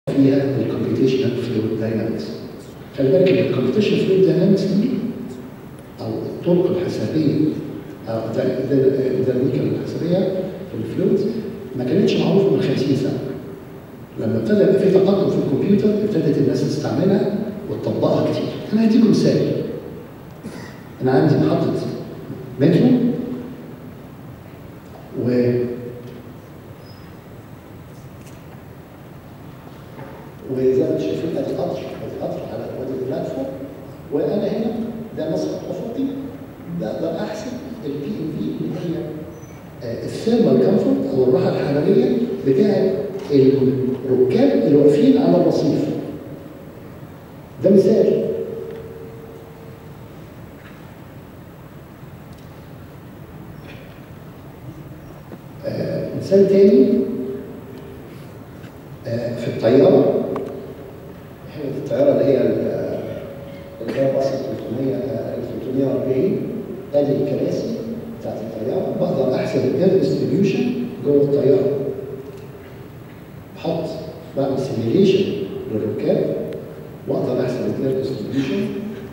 فيها الكمبيوتيشنال فلويد داينامكس خلي بالك ان الكمبيوتيشن فلويد داينامكس دي او الطرق الحسابيه او الديناميكا الحسابيه في الفلويد ما كانتش معروفه من 50 سنه لما ابتدى يبقى في تقدم في الكمبيوتر ابتدت الناس تستعملها وتطبقها كتير انا هديكم مثال انا عندي محطه مترو و وزي ما انتم شايفين ادي قطر ادي قطر على وادي البلاتفورم وانا هنا ده مسقط افقي بقدر احسب البي ام في اللي هي الثيرمال كومفورت او الراحه الحراريه بتاعت الركاب اللي واقفين على الرصيف ده مثال آه مثال تاني آه في الطياره احنا في الطياره اللي هي اللي هي باص 300 340 ادي الكراسي بتاعت الطياره بقدر احسب الاير ديستريبيوشن جوه الطياره بحط بعمل سيميليشن للركاب واقدر احسب الاير ديستريبيوشن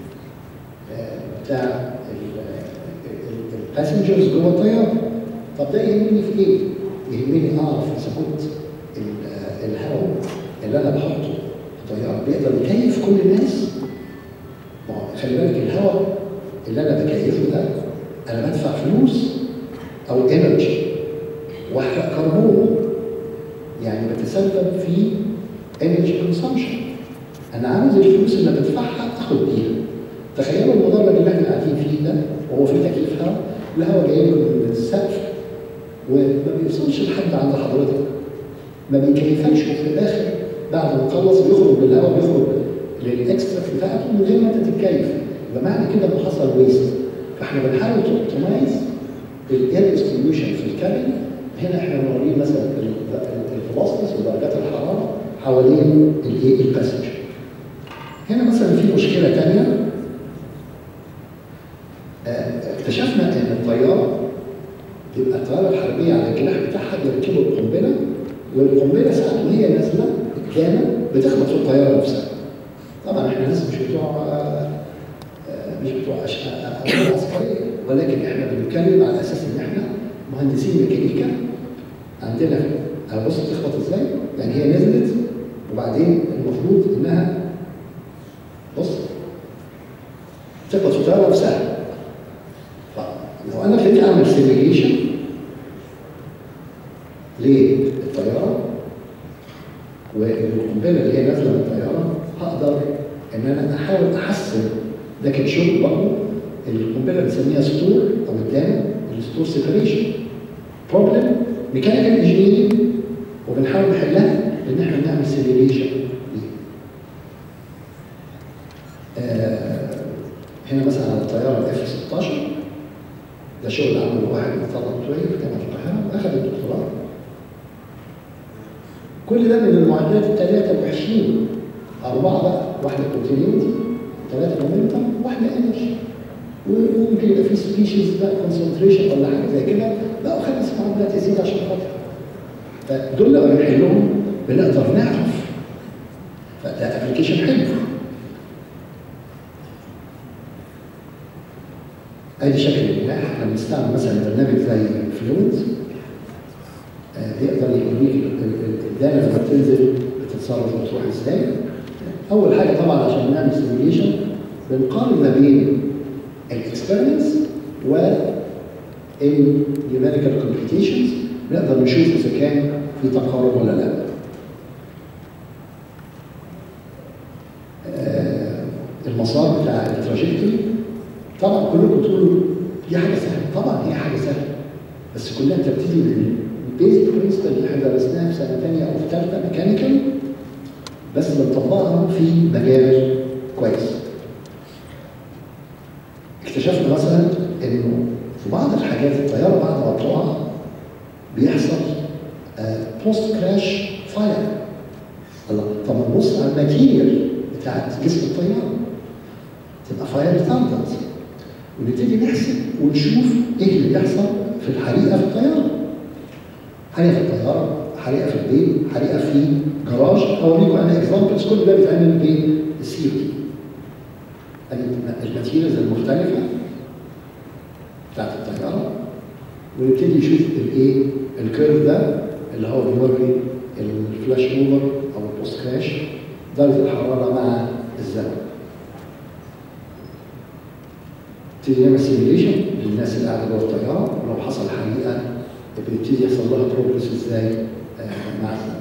بتاع الباسنجرز جوه الطياره طب ده يهمني في ايه؟ يهمني اعرف اذا كنت الهواء اللي انا بحطه في الطياره بيقدر يكيف كل الناس خلي بالك الهواء اللي انا بكيفه ده انا بدفع فلوس او انرجي واحرق كربون يعني بتسبب في انرجي كونسامشن انا عاوز الفلوس اللي بدفعها اخد بيها تخيلوا المدرج اللي احنا قاعدين فيه ده وهو فيه تكييف هواء الهواء جاي لكم من السقف وما بيوصلش لحد عند حضرتك ما بيكيفكش وفي الاخر بعد ما نخلص بيخرج بالهواء بيخرج للاكسترا بتاعته من غير ما انت تتكيف يبقى معنى كده انه حصل ويست فاحنا بنحاول توبتمايز الاير ديستريبيوشن في الكابين هنا احنا موريين مثلا الفلوسنس ودرجات الحراره حوالين الايه الباسنجر هنا مثلا في مشكله ثانيه اكتشفنا ان الطياره تبقى الطياره الحربيه على الجناح بتاعها بيركبوا القنبله والقنبله ساعات وهي نازله قدامه بتخبط في الطياره نفسها طبعا احنا ناس مش بتوع مش بتوع عسكريه ولكن احنا بنتكلم على اساس ان احنا مهندسين ميكانيكا عندنا بص تخبط ازاي؟ يعني هي نزلت وبعدين المفروض انها بص تخبط في الطياره نفسها لو انا ابتديت اعمل سيميليشن للطياره والقنبله اللي هي نازله من الطياره هقدر ان انا احاول احسن ده كان شغل برضه القنبله بنسميها ستور او الدام الستور سيبريشن بروبلم ميكانيكال انجينيرنج وبنحاول نحلها ان احنا بنعمل سيميليشن آه هنا مثلا على الطياره الاف 16 ده شغل عمله واحد من طلب طويل في جامعه القاهره واخذ الدكتوراه كل ده من المعادلات ال 23 أربعة بقى واحدة كونتينيوتي ثلاثة مومنتم واحدة انرجي وممكن يبقى في سبيشيز بقى كونسنتريشن ولا حاجة زي كده بقوا خمس معادلات يزيد عشان خاطر فدول لما بنحلهم بنقدر نعرف فده ابلكيشن حلو ادي شكل الجناح احنا بنستعمل مثلا برنامج زي فلويد بيقدر يوريك الدانا لما بتنزل بتتصرف وتروح ازاي اول حاجه طبعا عشان نعمل سيميوليشن بنقارن ما بين الاكسبيرمنتس و النيوميريكال كومبيتيشنز نقدر نشوف اذا كان في تقارب ولا لا آه المسار بتاع التراجكتوري طبعا كلكم تقولوا دي حاجه سهله طبعا هي حاجه سهله بس كلها بتبتدي من البيزك برنسبل اللي احنا درسناها في سنه ثانيه او في ثالثه ميكانيكال بس بنطبقها في مجال كويس. اكتشفنا مثلا انه في بعض الحاجات الطياره بعد ما تقع بيحصل بوست كراش فاير. الله طب نبص على الماتيريال بتاعت جسم الطياره تبقى فاير ريتاردنت ونبتدي نحسب ونشوف ايه اللي بيحصل في الحريقه في الطياره. حريقه في الطياره حريقه في البيت حريقه في جراج اوريكم انا اكزامبلز كل ده بيتعمل بالسي او تي الماتيريالز المختلفه بتاعت الطياره ونبتدي نشوف الايه الكيرف ده اللي هو بيوري الفلاش اوفر او البوست كراش درجه الحراره مع الزمن نبتدي نعمل سيميليشن للناس اللي قاعده جوه الطياره ولو حصل حريقه بنبتدي يحصل لها بروجرس ازاي آه مع الزمن.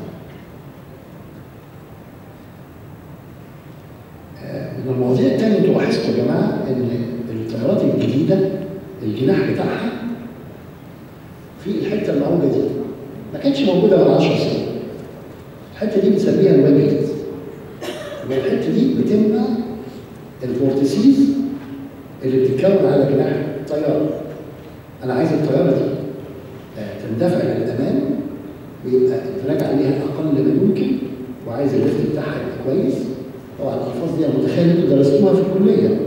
آه من المواضيع الثانيه انتوا لاحظتوا يا جماعه ان الطيارات الجديده الجناح بتاعها في الحته المعوجه دي ما كانتش موجوده من 10 سنين. الحته دي بنسميها الماجنت. والحته دي بتمنع الفورتيسيز اللي بتتكون على جناح الطياره. انا عايز الطياره دي تندفع الى الامام ويبقى الدراج عليها اقل ما يمكن وعايز الليفت بتاعها يبقى كويس طبعا الالفاظ دي انا متخيل انتوا درستوها في الكليه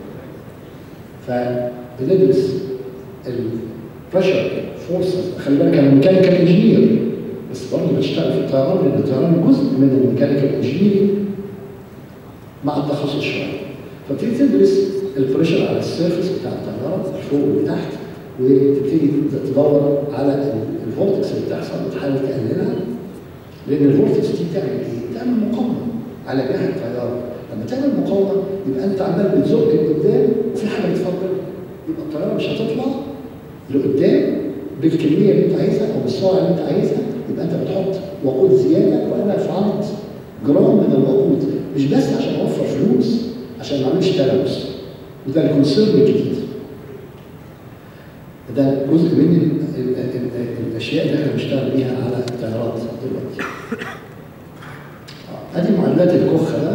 فبندرس البريشر فورسز خلي بالك انا ميكانيكال انجينير بس برضه بشتغل في الطيران لان الطيران جزء من الميكانيكال انجينيرنج مع التخصص شويه فبتبتدي تدرس البريشر على السيرفس بتاع الطياره فوق وتحت وتبتدي تدور على الفورتكس اللي بتحصل وتحاول تقللها لان الفورتكس دي بتعمل ايه؟ بتعمل مقاومه على جناح الطياره لما تعمل مقاومه يبقى انت عمال بتزق لقدام وفي حاجه بتفضل يبقى الطياره مش هتطلع لقدام بالكميه اللي انت عايزها او بالسرعه اللي انت عايزها يبقى انت بتحط وقود زياده وانا فعلت جرام من الوقود مش بس عشان اوفر فلوس عشان ما اعملش تلوث وده الكونسيرن الجديد ده جزء من ال ال ال الاشياء اللي احنا بنشتغل بيها على الطيارات دلوقتي. ادي معادلات الكخ ده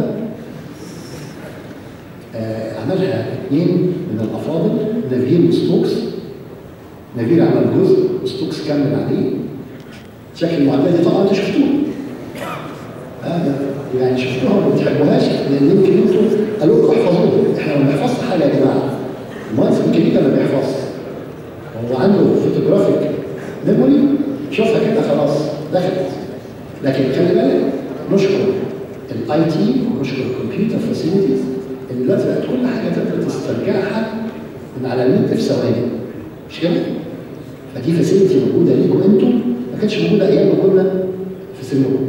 آه عملها اثنين من الافاضل نافير وستوكس نافير عمل جزء وستوكس كمل عليه شكل المعادلات دي طبعا انتوا شفتوها آه يعني شفتوها وما بتحبوهاش لان يمكن انتوا قالوا لكم احفظوها احنا ما بنحفظش حاجه يا جماعه المهندس الميكانيكا ما بيحفظش هو عنده فوتوجرافيك ميموري شوفها كده خلاص دخلت لكن خلي بالك نشكر الاي تي ونشكر الكمبيوتر فاسيلتيز ان دلوقتي بقت كل حاجه تقدر تسترجعها من على النت في ثواني مش كده؟ فدي فاسيلتي موجوده ليكم انتم ما كانتش موجوده ايام ما كنا في سنكم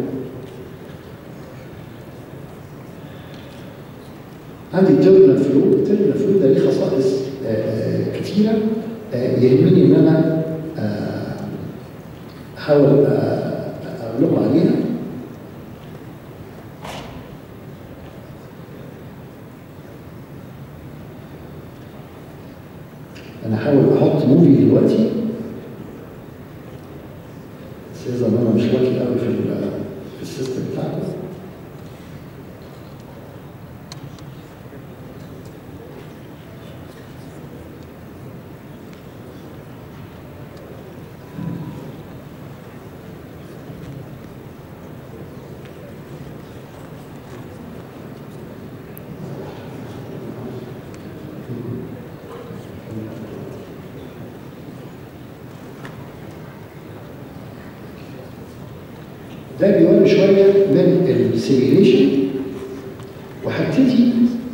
عندي التيرمينال فلو التيرمينال فلو ده ليه خصائص كتيره يهمني ان انا احاول اقول لكم عليها انا هحاول احط موفي دلوقتي بس اذا انا مش واكل قوي في في السيستم بتاعكم ده بيوري شويه من السيميليشن وهبتدي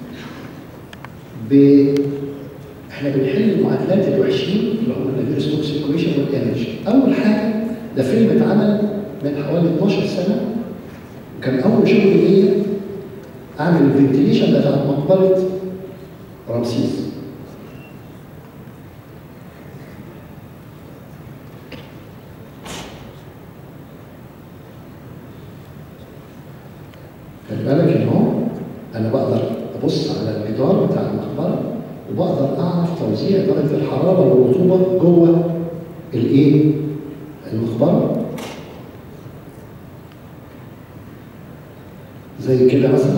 ب احنا بنحل المعادلات الوحشين اللي هم النافير ستوكس ايكويشن والانرجي اول حاجه ده فيلم اتعمل من حوالي 12 سنه وكان اول شغل ليا اعمل الفنتيليشن بتاع مقبره رمسيس خلي بالك ان هو انا بقدر ابص على الجدار بتاع المقبره وبقدر اعرف توزيع درجه الحراره والرطوبه جوه الايه؟ المقبره زي كده مثلا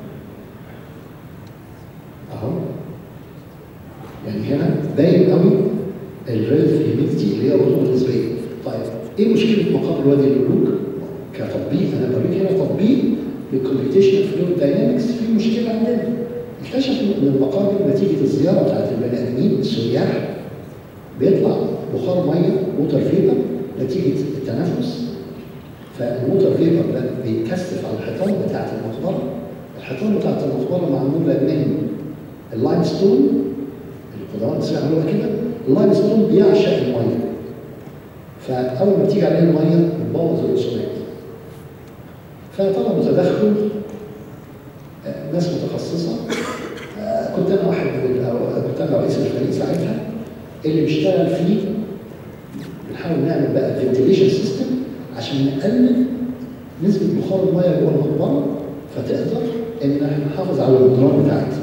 اهو يعني هنا باين قوي الريلف هيوميديتي اللي هي الرطوبه النسبيه طيب ايه مشكله مقابر وادي الملوك كتطبيق انا بوريك هنا تطبيق للكمبيوتيشنال فلويد داينامكس في مشكله عندنا اكتشفوا ان المقابر نتيجه الزياره بتاعت البني ادمين السياح بيطلع بخار ميه ووتر فيبر نتيجه التنفس فالووتر فيبر ده بيتكثف على الحيطان بتاعت المقبره الحيطان بتاعت المقبره معموله من اللايم ستون القدرات المصريين عملوها كده اللايم ستون بيعشق الميه فاول ما بتيجي عليه الميه بتبوظ الرسومات فطلبوا تدخل آه، ناس متخصصه آه، كنت انا واحد من ال- أو كنت انا رئيس الفريق ساعتها اللي بيشتغل فيه بنحاول نعمل بقى فنتيليشن سيستم عشان نقلل نسبه بخار الميه جوه المقبره فتقدر ان احنا نحافظ على الجدران بتاعتها.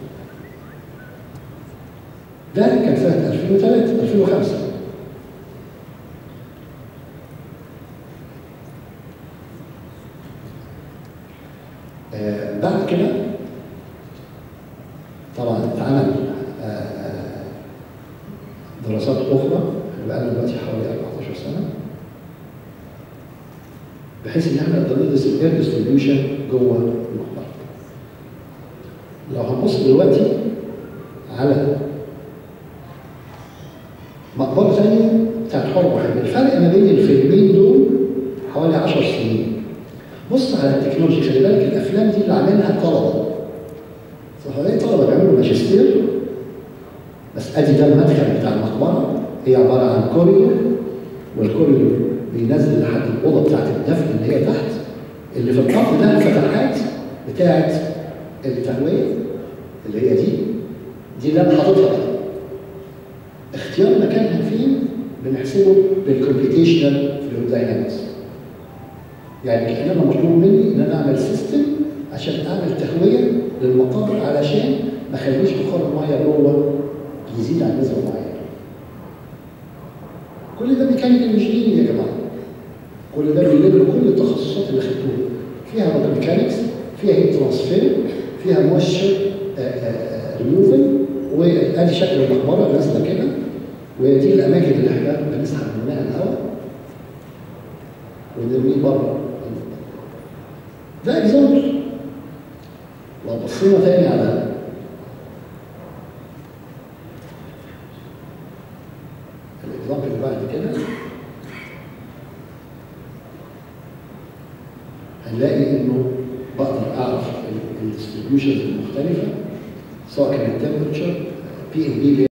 ده كان سنه 2003 2005 آه، بعد كده طبعا اتعمل آه، آه، دراسات اخرى بقى لنا دلوقتي حوالي 14 سنه بحيث ان احنا نقدر ندرس الاير ديستريبيوشن جوه المقبره. لو هنبص دلوقتي على مقبره ثانيه بتاعت حر واحد الفرق ما بين الفيلمين دول حوالي 10 سنين. بص على التكنولوجيا خلي بالك الافلام دي اللي عاملها طلبه. صحيح طلبه بيعملوا ماجستير بس ادي ده المدخل بتاع المقبره هي عباره عن كوريدور والكوريدور بينزل لحد الاوضه بتاعت الدفن اللي هي تحت اللي في الارض ده الفتحات بتاعت التهويه اللي هي دي دي اللي انا حاططها بقى. اختيار مكانها فين بنحسبه بالكمبيوتيشنال فلويد داينامكس يعني كان انا مطلوب مني ان انا اعمل سيستم عشان اعمل تهويه للمقابر علشان ما اخليش بخار الميه جوه يزيد عن نسبه معينه. كل ده ميكانيكال انجينيرنج يا جماعه. كل ده بيلم كل التخصصات اللي خدتوها. فيها ميكانكس، فيها هيت ترانسفير، فيها مويستشر ريموفل وادي شكل المقبره نازله كده ودي الاماكن اللي احنا بنسحب منها الهواء ونرميه بره ده اكزامبل لو بصينا تاني على الاكزامبل اللي بعد كده هنلاقي انه بقدر اعرف الديستريبيوشنز المختلفه سواء كانت temperature بي ام بي